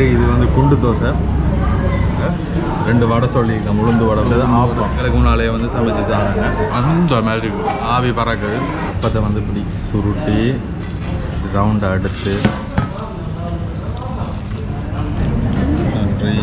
இட்லி இது வந்து குண்டு தோசை அஹ், ரெண்டு வடை சொல்லியிருக்கேன் உளுந்து வடை வந்து ஆப்பம் எனக்கு முன்னாலே வந்து சமைச்சு தாங்க அந்த மாதிரி இருக்கு. ஆவி பறக்குது அப்பத்தை வந்து இப்படி சுருட்டி ரவுண்டாக எடுத்து நன்றி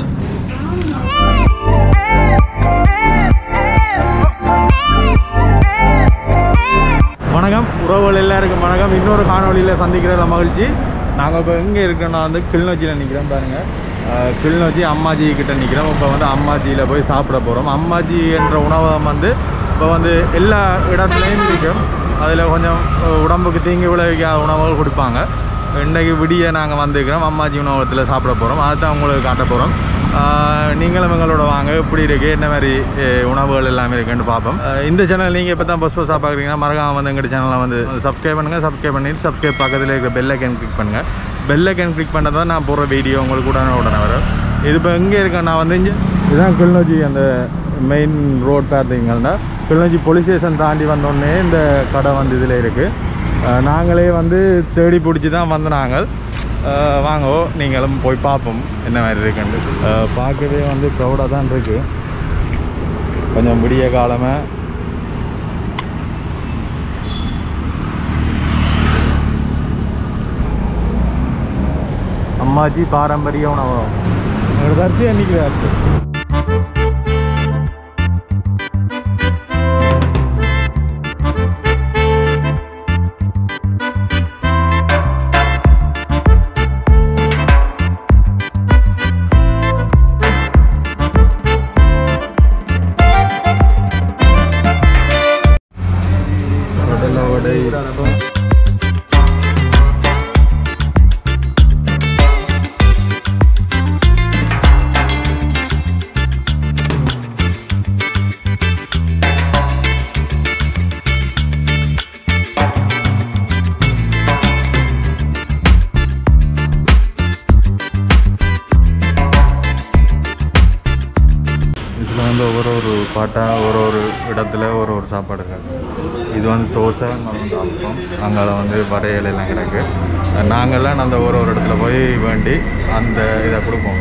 வணக்கம் உறவுகள் எல்லாருக்கும் வணக்கம் இன்னொரு காணொலியில் சந்திக்கிறதுல மகிழ்ச்சி நாங்கள் இப்போ எங்கே இருக்கோம்னா வந்து கிளிநொச்சியில் நிற்கிறோம் பாருங்க அஹ், கிளிநொச்சி அம்மாஜி கிட்ட நிற்கிறோம் இப்போ வந்து அம்மாஜியில் போய் சாப்பிட போகிறோம் அம்மாஜி என்ற உணவகம் வந்து இப்போ வந்து எல்லா இடத்துலையும் இருக்கும் அதில் கொஞ்சம் அஹ், உடம்புக்கு தீங்கு விளைவிக்காத உணவுகள் கொடுப்பாங்க இன்றைக்கு விடிய நாங்கள் வந்திருக்கிறோம் அம்மாஜி உணவகத்தில் சாப்பிட போகிறோம் அதுதான் உங்களுக்கு காட்ட போகிறோம் நீங்களும் எங்களோட வாங்க எப்படி இருக்குது என்ன மாதிரி அஹ், உணவுகள் எல்லாமே இருக்குன்னு பார்ப்போம் அஹ், இந்த சேனல் நீங்கள் இப்போ தான் ஃபஸ்ட் ஃபஸ்ட்டாக பார்க்குறீங்கன்னா மறக்காம வந்து எங்கள் சேனலை வந்து சப்ஸ்கிரைப் பண்ணுங்கள் சப்ஸ்கிரைப் பண்ணிட்டு சப்ஸ்கிரைப் பக்கத்தில் இருக்கிற பெல் ஐக்கன் கிளிக் பண்ணுங்கள் பெல் ஐக்கன் கிளிக் பண்ணதான் தான் நான் போடுற வீடியோ உங்களுக்கு உடனே உடனே வரும் இது இப்போ எங்கே இருக்கேன் நான் வந்து இங்கே இதுதான் கிளிநொச்சி அந்த மெயின் ரோட் பார்த்தீங்கன்னா கிளிநொச்சி போலீஸ் ஸ்டேஷன் தாண்டி வந்தோடனே இந்த கடை வந்து இதில் இருக்குது அஹ் நாங்களே வந்து தேடி பிடிச்சி தான் வந்து நாங்கள் அஹ் வாங்கோ நீங்களும் போய் பார்ப்போம் என்ன மாதிரி இருக்குன்னு அஹ் பார்க்கவே வந்து க்ரௌடாக தான் இருக்குது கொஞ்சம் விடிய காலமாக அம்மாஜி பாரம்பரிய உணவகம் எங்களோட அரிசி அன்றைக்கி அரிசி கடலை வடை இதில் வந்து ஒரு ஒரு பாட்டாக ஒரு ஒரு இடத்துல ஒரு ஒரு சாப்பாடுங்க இது வந்து தோசை அங்கே வந்து அப்பம் அங்கே வந்து வரையல் எல்லாம் கிடக்கு நாங்கள்லாம் அந்த ஒரு ஒரு இடத்துல போய் வேண்டி அந்த இதை கொடுப்போம்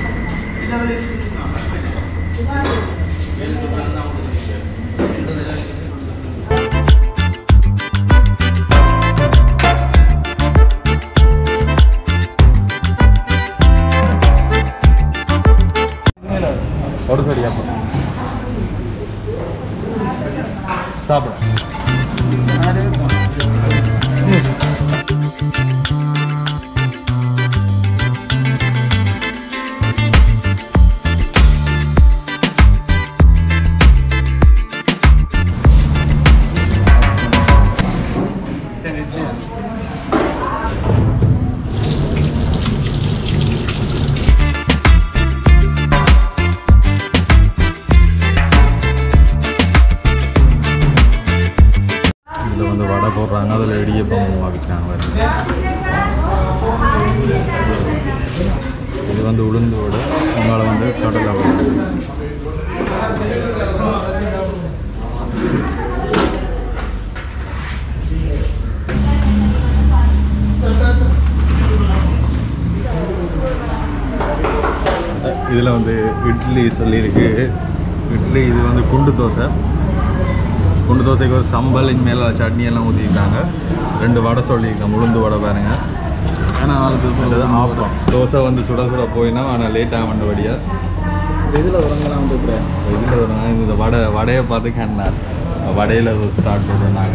ஒரு சரி அப்பம் சாப்பிட இதில் வந்து வடை போடுறாங்க அதில் இடியப்பம் வைக்கிறாங்க பாருங்க. இது வந்து உளுந்து வடை உங்களை வந்து கடலை வடை இதில் வந்து இட்லி சொல்லியிருக்கு இட்லி இது வந்து குண்டு தோசை குண்டு தோசைக்கு ஒரு சம்பல் இனிமேல் சட்னி எல்லாம் ஊற்றிருக்காங்க ரெண்டு வடை சொல்லியிருக்காங்க உளுந்து வடை பாருங்க ஆனால் நாலு பேர் அடுத்தது ஆப்பம் தோசை வந்து சுட சுட போயினா ஆனால் லேட் ஆக வேண்டியபடியா இதில் வரங்கலாம் வந்து இப்போ இதில் ஒரு நாள் இந்த வடை வடையை பார்த்து கண்ணார் வடையில் ஸ்டார்ட் பண்ணுறாங்க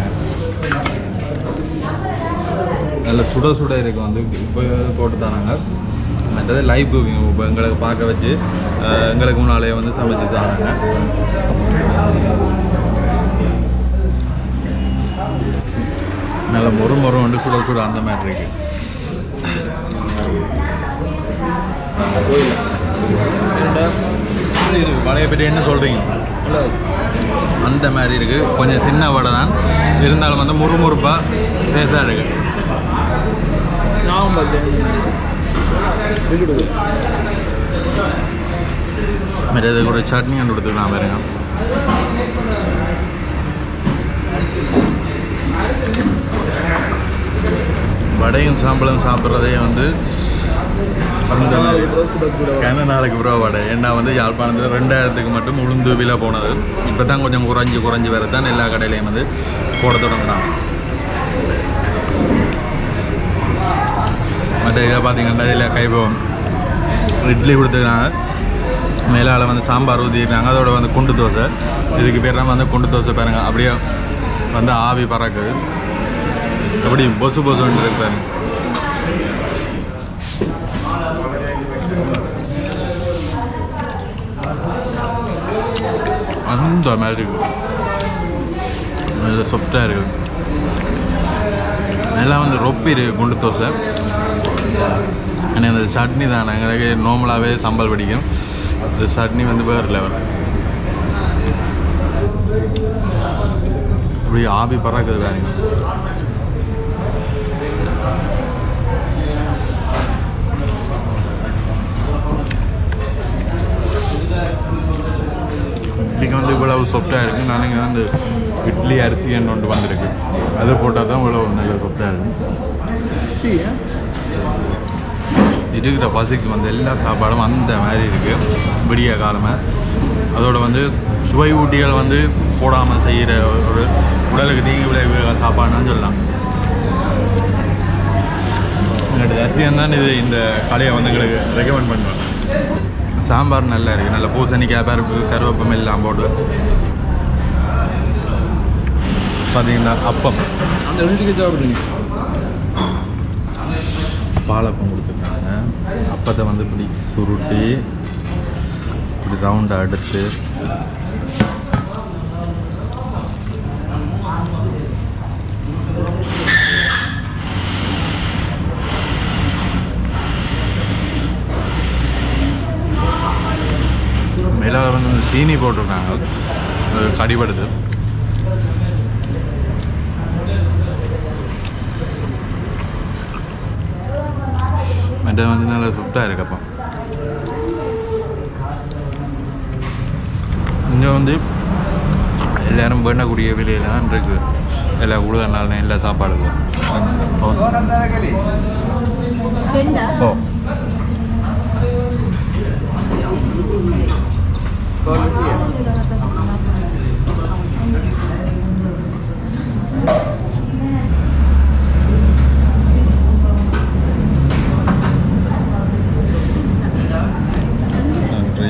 நல்ல சுட சுட இருக்கு வந்து இப்போ போட்டு தராங்க மற்றது லைவ் குக்கிங் இப்போ எங்களுக்கு பார்க்க வச்சு அஹ், எங்களுக்கு முன்னாலே வந்து சமைச்சு தராங்க நல்ல மொறு மொறு வந்து சுட சுட அந்த மாதிரி இருக்கு வடையை பற்றி என்ன சொல்கிறீங்க அந்த மாதிரி இருக்கு கொஞ்சம் சின்ன வடை தான் இருந்தாலும் வந்து முறுமுறுப்பாக டேஸ்டாக இருக்கு நான் பார்த்தேன் மற்ற இது கூட சட்னி கண்டு கொடுத்துக்கலாம் பாருங்க வடையும் சாம்பலும் சாப்பிட்றதே வந்து அந்த மாதிரி கூட சுட சுட வடை. கன நாளைக்கு ப்ரோ வடை ஏன்னா வந்து யாழ்ப்பாணத்தில் ரெண்டாயிரத்துக்கு மட்டும் உளுந்து விலை போனது இப்போ தான் கொஞ்சம் குறைஞ்சி குறைஞ்சி வர தான் எல்லா கடையிலையும் வந்து போட தொடங்குறாங்க மற்ற இதை பார்த்தீங்கன்னா இதில் கைபவம் இட்லி கொடுத்துருக்காங்க மேலால் வந்து சாம்பார் ஊற்றிருக்காங்க அதோட வந்து குண்டு தோசை இதுக்கு பேர் தான் வந்து குண்டு தோசை பாருங்க அப்படியே வந்து ஆவி பறக்குது அப்படி பொசு பொசுன்னு இருக்கு பாருங்க அந்த மாதிரி இருக்கு இது சொப்டாக இருக்கு எல்லாம் வந்து ரொப்பி இருக்கு குண்டு தோசை ஆனால் இந்த சட்னி தான் எங்களுக்கு நார்மலாகவே சம்பல் பிடிக்கும் இந்த சட்னி வந்து வேறு லெவல் அப்படி ஆவி பறக்குது பாருங்க இன்றைக்கி வந்து இவ்வளவு சொப்டாக இருக்குது நாளைக்கு வந்து இட்லி அரிசி ஒன்று வந்திருக்கு அது போட்டால் தான் இவ்வளவு நல்ல சொப்டாக இருக்கும் டீயா? இருக்கிற பசிக்கு வந்து எல்லா சாப்பாடும் அந்த மாதிரி இருக்குது விடிய காலமாக அதோட வந்து சுவை ஊட்டிகள் வந்து போடாமல் செய்கிற ஒரு உடலுக்கு தீங்கு விளைவு சாப்பாடுன்னு சொல்லலாம் எங்களோட ரசிகன் தான் இது இந்த கடையை வந்து எங்களுக்கு ரெக்கமெண்ட் பண்ணுவேன் சாம்பார் நல்லா இருக்குது நல்ல பூசணிக்காய் பருப்பு கருவேப்பம் எல்லாம் போட்டு பார்த்தீங்கன்னா அப்பம் அந்த வீட்டுக்கு சாப்பிடுங்க பாலப்பம் கொடுத்துருக்காங்க அப்பத்தை வந்து இப்படி சுருட்டி இப்படி ரவுண்டை அடுத்து மேலே வந்து இந்த சீனி போட்டிருக்காங்க அது கடிபடுது மற்ற வந்து நல்லா சுட்டாக இருக்கு அப்போ இங்கே வந்து எல்லாரும் வேண்டக்கூடிய விலையில தான் இருக்குது எல்லா உலக நாள் எல்லா சாப்பாடுகளும் தோசை ஓ நன்றி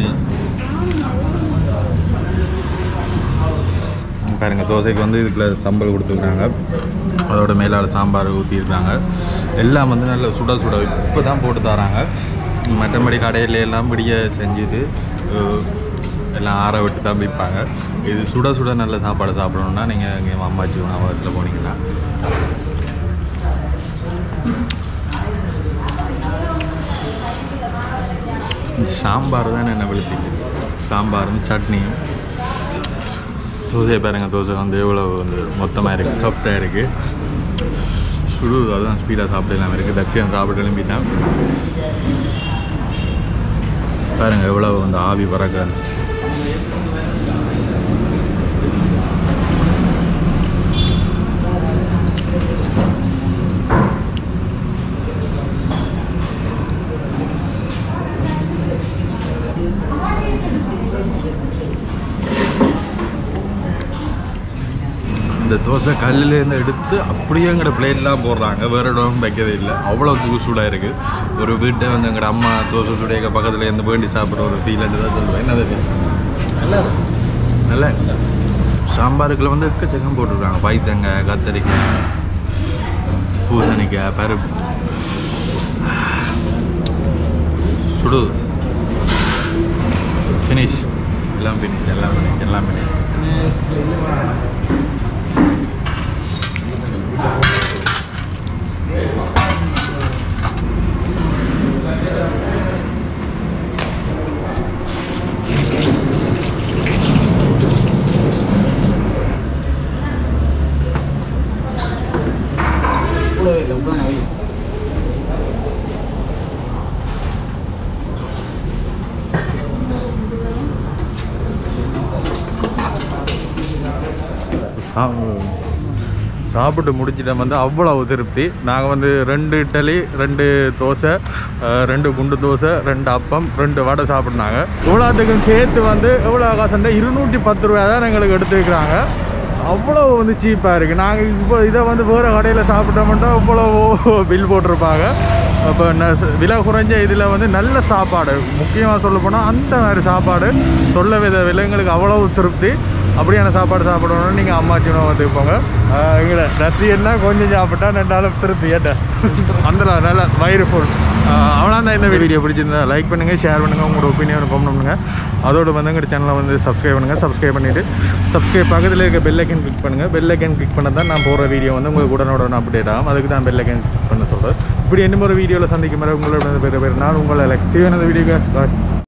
பாருங்க தோசைக்கு வந்து இதுக்குள்ள சம்பல் கொடுத்துருக்காங்க அதோட மேலால் சாம்பார் ஊற்றிருக்காங்க எல்லாம் வந்து நல்ல சுட சுட இப்போ தான் போட்டு தராங்க மற்றபடி கடையில எல்லாம் விடிய செஞ்சுட்டு அஹ், எல்லாம் ஆற விட்டு தான் விற்பாங்க இது சுட சுட நல்ல சாப்பாடு சாப்பிடணுன்னா நீங்கள் இங்கே அம்மாச்சி உணவகத்தில் போனீங்கன்னா இந்த சாம்பார் தான் என்ன வெளுத்திக்கு சாம்பாரும் சட்னியும் தோசையை பாருங்க தோசை வந்து எவ்வளோ வந்து மொத்தமாக இருக்குது சாஃப்டாக இருக்குது சுடு அதுதான் ஸ்பீடாக சாப்பிடலாம் இருக்குது தர்சியம் சாப்பிட்டு எழும்பிட்டான் பாருங்க எவ்வளோ வந்து ஆவி பறக்க இந்த தோசை கல்லுலேருந்து எடுத்து அப்படியே எங்கட பிளேட்லாம் போடுறாங்க வேறு இடம் வைக்கவே இல்லை அவ்வளோ தூக்கு சூடாக இருக்குது ஒரு வீட்டை வந்து எங்கட அம்மா தோசை சுடையக்க பக்கத்தில் இருந்து வேண்டி சாப்பிட்ற ஒரு ஃபீல் தான் சொல்லுவேன் என்னது நல்லா இருக்கு நல்லா சாம்பாருக்குள்ள வந்து எக்கச்சக்கம் போட்டிருக்காங்க பைத்தங்காய் கத்தரிக்காய் பூசணிக்காய் பருப்பு சுடு ஃபினிஷ் எல்லாம் ஃபினிஷ் எல்லாம் ஃபினிஷ் எல்லாம் ஃபினிஷ் கூடவே இல்லை உடனே வை சாப்பிட்டு முடிச்சிட்டோம் வந்து அவ்வளவு திருப்தி நாங்கள் வந்து ரெண்டு இட்லி ரெண்டு தோசை அஹ், ரெண்டு குண்டு தோசை ரெண்டு அப்பம் ரெண்டு வடை சாப்பிட்னாங்க இவ்வளோத்துக்கும் சேர்த்து வந்து எவ்வளோ காசுண்டா இருநூற்றி பத்து ரூபா தான் எங்களுக்கு எடுத்து வைக்கிறாங்க அவ்வளோ வந்து சீப்பாக இருக்குது நாங்கள் இப்போ இதை வந்து வேறு கடையில் சாப்பிட்டோம்னா இவ்வளோ பில் போட்டிருப்பாங்க அப்போ ந விலை குறைஞ்ச இதில் வந்து நல்ல சாப்பாடு முக்கியமாக சொல்ல போனால் அந்த மாதிரி சாப்பாடு சொல்ல வித விலைங்களுக்கு அவ்வளவு திருப்தி அப்படியான சாப்பாடு சாப்பிடணும்னு நீங்கள் அம்மாச்சி உணவகத்துக்கு போங்க ஆஹ் எங்களை ரசிகன்னா கொஞ்சம் சாப்பிட்டா ரெண்டாலும் திருப்தி ஏட்ட அந்த நல்ல வயிறு ஃபுல் அவ்வளோ தான் இந்த வீடியோ பிடிச்சிருந்தா லைக் பண்ணுங்கள் ஷேர் பண்ணுங்கள் உங்களோட ஒப்பீனியன் கமெண்ட் பண்ணுங்கள் அதோட வந்து எங்கள் சேனலை வந்து சப்ஸ்கிரைப் பண்ணுங்கள் சப்ஸ்கிரைப் பண்ணிவிட்டு சப்ஸ்கிரைப் பக்கத்தில் இருக்க பெல் ஐக்கன் கிளிக் பண்ணுங்கள் பெல் ஐக்கன் கிளிக் பண்ண தான் நான் போகிற வீடியோ வந்து உங்களுக்கு உடனே அப்டேட் ஆகும் அதுக்கு தான் பெல் ஐக்கன் கிளிக் பண்ண சொல்கிறேன் இப்படி என்ன ஒரு வீடியோவில் சந்திக்கும் வரை உங்களோட பெரிய பேர் நான் உங்களை லைக் செய்வேன் அந்த வீடியோக்கு